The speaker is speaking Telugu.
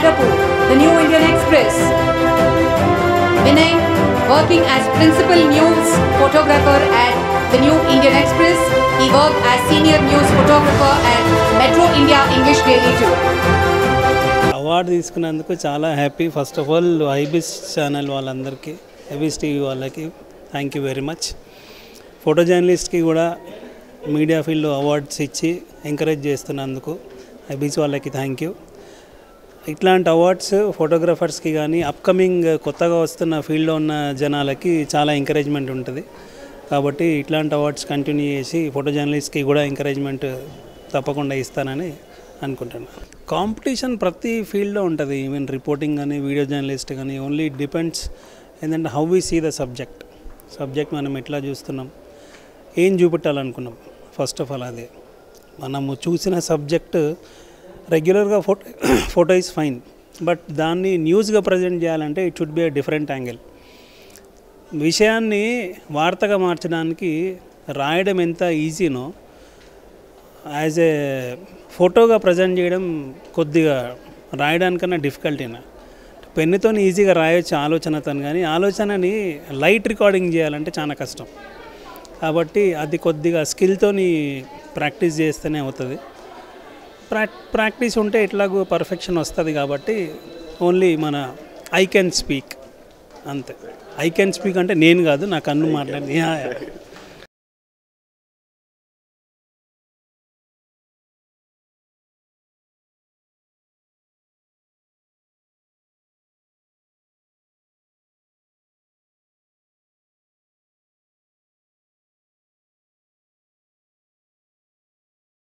Kapu, the New Indian Express. Vinay, working as principal news photographer at the New Indian Express. He worked as senior news photographer at Metro India English Daily too. Award తీసుకున్నందుకు చాలా happy first of all Ibis channel వాళ్ళందరికీ ఐబిస్ టీవీ వాళ్ళకి thank you very much photo జర్నలిస్ట్కి కూడా మీడియా ఫీల్డ్లో అవార్డ్స్ ఇచ్చి ఎంకరేజ్ చేస్తున్నందుకు ఐబిస్ వాళ్ళకి థ్యాంక్ యూ ఇట్లాంటి అవార్డ్స్ ఫోటోగ్రాఫర్స్కి కానీ అప్కమింగ్ కొత్తగా వస్తున్న ఫీల్డ్లో ఉన్న జనాలకి చాలా ఎంకరేజ్మెంట్ ఉంటుంది కాబట్టి ఇట్లాంటి అవార్డ్స్ కంటిన్యూ చేసి ఫోటో జర్నలిస్ట్కి కూడా ఎంకరేజ్మెంట్ తప్పకుండా ఇస్తానని అనుకుంటున్నాను కాంపిటీషన్ ప్రతి ఫీల్డ్లో ఉంటుంది ఈవెన్ రిపోర్టింగ్ కానీ వీడియో జర్నలిస్ట్ కానీ ఓన్లీ డిపెండ్స్ ఏంటంటే how we see the subject subject మనం ఎట్లా చూస్తున్నాం ఏం చూపెట్టాలనుకున్నాం ఫస్ట్ ఆఫ్ ఆల్ అదే మనము చూసిన సబ్జెక్ట్ రెగ్యులర్గా photo photo is fine but దాన్ని న్యూస్గా ప్రజెంట్ చేయాలంటే it should be a different angle విషయాన్ని వార్తగా మార్చడానికి రాయడం ఎంత ఈజీనో యాజ్ ఏ ఫోటోగా ప్రజెంట్ చేయడం కొద్దిగా రాయడానికన్నా డిఫికల్టీనా పెన్నుతో ఈజీగా రాయొచ్చు ఆలోచనతో కానీ ఆలోచనని లైట్ రికార్డింగ్ చేయాలంటే చాలా కష్టం కాబట్టి అది కొద్దిగా స్కిల్తోని ప్రాక్టీస్ చేస్తేనే అవుతుంది ప్రాక్ ప్రాక్టీస్ ఉంటే ఎట్లాగో పర్ఫెక్షన్ వస్తుంది కాబట్టి ఓన్లీ మన ఐ కెన్ స్పీక్ అంతే ఐ కెన్ స్పీక్ అంటే నేను కాదు నా కన్ను మాట్లాడి